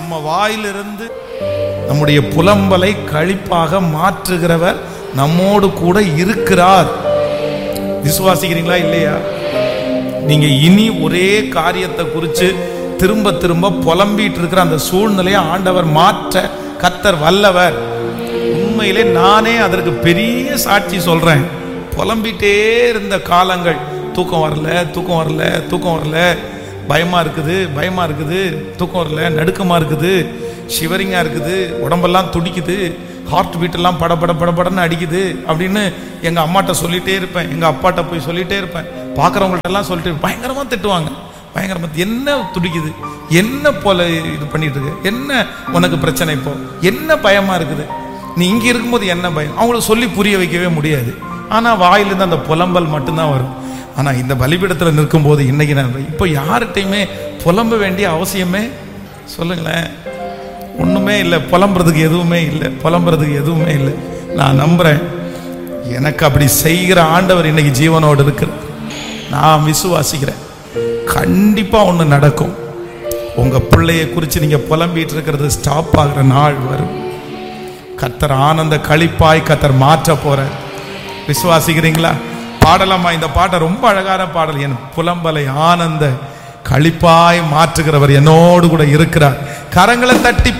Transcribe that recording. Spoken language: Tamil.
நம்ம வாயிலிருந்து நம்முடைய புலம்பலை கழிப்பாக மாற்றுகிறவர் நம்மோடு கூட இருக்கிறார் விசுவாசிக்கிறீங்களா இல்லையா நீங்க இனி ஒரே காரியத்தை குறித்து திரும்ப திரும்ப புலம்பிட்டு இருக்கிற அந்த சூழ்நிலையை ஆண்டவர் மாற்ற கத்தர் வல்லவர் உண்மையிலே நானே அதற்கு பெரிய சாட்சி சொல்றேன் புலம்பிட்டே இருந்த காலங்கள் தூக்கம் வரல தூக்கம் வரல தூக்கம் வரல பயமா இருக்குது பயமா இருக்குது தூக்கம் வரல நடுக்கமா இருக்குது ஷிவரிங்கா இருக்குது உடம்பெல்லாம் துடிக்குது ஹார்ட் பீட் எல்லாம் பட பட பட படன்னு அடிக்குது அப்படின்னு எங்க அம்மாட்ட சொல்லிட்டே இருப்பேன் எங்க அப்பாட்ட போய் சொல்லிட்டே இருப்பேன் பார்க்குறவங்கள்ட்ட எல்லாம் சொல்லிட்டு பயங்கரமா திட்டுவாங்க பயங்கரமா என்ன துடிக்குது என்ன போல இது பண்ணிட்டு இருக்கு என்ன உனக்கு பிரச்சனை இப்போ என்ன பயமா இருக்குது நீ இங்க இருக்கும்போது என்ன பயம் அவங்களுக்கு சொல்லி புரிய வைக்கவே முடியாது ஆனா வாயிலிருந்து அந்த புலம்பல் மட்டும்தான் வரும் ஆனா இந்த பலிபீடத்துல நிற்கும் போது இன்னைக்கு நான் இப்போ யார்கிட்டையுமே புலம்ப வேண்டிய அவசியமே சொல்லுங்களேன் ஒண்ணுமே இல்லை புலம்புறதுக்கு எதுவுமே இல்லை புலம்புறதுக்கு எதுவுமே இல்லை நான் நம்புறேன் எனக்கு அப்படி செய்கிற ஆண்டவர் இன்னைக்கு ஜீவனோடு இருக்கிறார் நான் விசுவாசிக்கிறேன் கண்டிப்பா ஒண்ணு நடக்கும் உங்க பிள்ளைய குறித்து நீங்க புலம்பிட்டு இருக்கிறது ஸ்டாப் ஆகுற நாள் வரும் கத்தர் ஆனந்த களிப்பாய் கத்தர் மாற்ற போற விசுவாசிக்கிறீங்களா பாடலாமா இந்த பாட்டை ரொம்ப அழகான பாடல் என் புலம்பலை ஆனந்த களிப்பாய் மாற்றுகிறவர் என்னோடு கூட இருக்கிறார் கரங்களை தட்டி